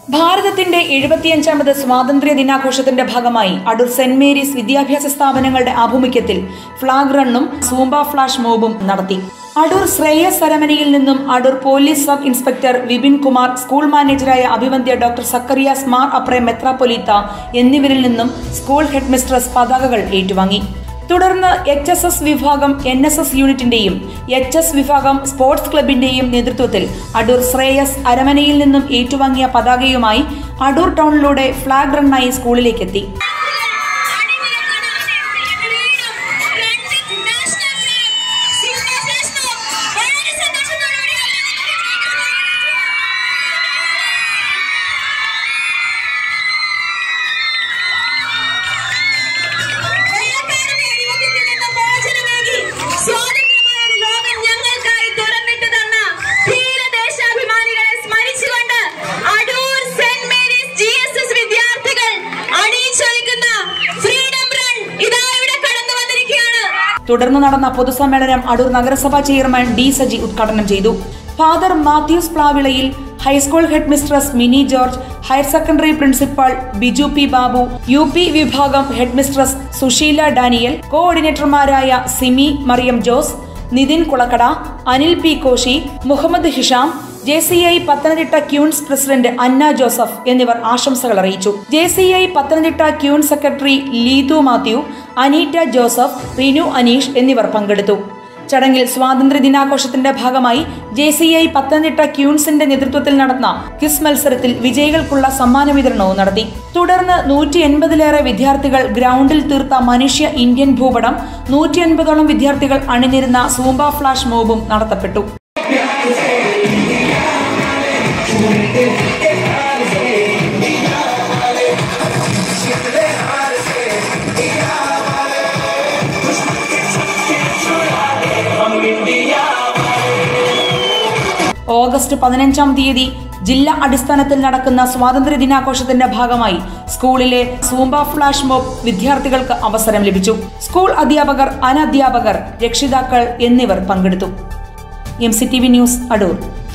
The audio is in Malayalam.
ഭാരതത്തിന്റെ എഴുപത്തിയഞ്ചാമത് സ്വാതന്ത്ര്യ ദിനാഘോഷത്തിന്റെ ഭാഗമായി അടൂർ സെന്റ് മേരീസ് വിദ്യാഭ്യാസ സ്ഥാപനങ്ങളുടെ ആഭിമുഖ്യത്തിൽ ഫ്ളാഗ് റണ്ണും സൂംബ ഫ്ലാഷ് മോബും നടത്തി അടൂർ ശ്രേയസ് സരമനയിൽ നിന്നും Adoor police sub inspector Vipin Kumar school മാനേജറായ അഭിവന്ദ്യ ഡോക്ടർ സക്കറിയാസ് മാർ അപ്രേ മെത്രാപ്പൊലീത്ത എന്നിവരിൽ നിന്നും സ്കൂൾ ഹെഡ് മിസ്ട്രസ് പതാകകൾ ഏറ്റുവാങ്ങി തുടർന്ന് എച്ച് എസ് എസ് വിഭാഗം എൻ എസ് എസ് യൂണിറ്റിന്റെയും എച്ച് എസ് വിഭാഗം സ്പോർട്സ് ക്ലബിന്റെയും നേതൃത്വത്തിൽ അടൂർ ശ്രേയസ് അരമനയിൽ നിന്നും ഏറ്റുവാങ്ങിയ പതാകയുമായി അടൂർ ടൗണിലൂടെ ഫ്ളാഗ് റണ്ണായി സ്കൂളിലേക്കെത്തി സ്വാതന്ത്ര്യമായ ഒരു ലോകം ഞങ്ങൾക്കായി തുറന്നിട്ട് തന്ന ധീരദേശാഭിമാനികളെ സ്മരിച്ചുകൊണ്ട് Adoor saint Mary's G S S വിദ്യാർത്ഥികൾ അണിയിച്ചൊരുക്കുന്ന ഫ്രീഡം റൺ ഇതാ ഇവിടെ കടന്നു വന്നിരിക്കുകയാണ് തുടർന്ന് നടന്ന പൊതുസമ്മേളനം അടൂർ നഗരസഭാ ചെയർമാൻ ഡി സജി ഉദ്ഘാടനം ചെയ്തു father Mathews Plavilayil high school headmistress Mini George higher secondary principal Biju P Babu U P വിഭാഗം ഹെഡ് മിസ്ട്രസ് സുശീല ഡാനിയൽ കോർഡിനേറ്റർമാരായ Simi Mariyam Jose Nithin Kulakkada Anil P Koshy Muhammad Hisham J C I Pathanamthitta queens president Anna Joseph എന്നിവർ ആശംസകൾ അറിയിച്ചു J C I Pathanamthitta queen secretary Leethu Mathew Anita Joseph Rinu Aneesh എന്നിവർ പങ്കെടുത്തു ചടങ്ങിൽ സ്വാതന്ത്ര്യ ദിനാഘോഷത്തിന്റെ ഭാഗമായി ജെ സി ഐ പത്തനംതിട്ട ക്യൂൺസിന്റെ നേതൃത്വത്തിൽ നടന്ന ക്വിസ് മത്സരത്തിൽ വിജയികൾക്കുള്ള സമ്മാന വിതരണവും നടത്തി തുടർന്ന് നൂറ്റി എൺപതിലേറെ വിദ്യാർത്ഥികൾ ഗ്രൗണ്ടിൽ തീർത്ത മനുഷ്യ ഇന്ത്യൻ ഭൂപടം നൂറ്റി അൻപതോളം വിദ്യാർത്ഥികൾ അണിനിരുന്ന സൂംബ ഫ്ലാഷ് മോബും നടത്തപ്പെട്ടു ഓഗസ്റ്റ് പതിനഞ്ചാം തീയതി ജില്ലാ അടിസ്ഥാനത്തിൽ നടക്കുന്ന സ്വാതന്ത്ര്യ ദിനാഘോഷത്തിന്റെ ഭാഗമായി സ്കൂളിലെ സൂംബ ഫ്ലാഷ് മോബ് വിദ്യാർത്ഥികൾക്ക് അവസരം ലഭിച്ചു സ്കൂൾ അധ്യാപകർ അനധ്യാപകർ രക്ഷിതാക്കൾ എന്നിവർ പങ്കെടുത്തു M C T V news Adoor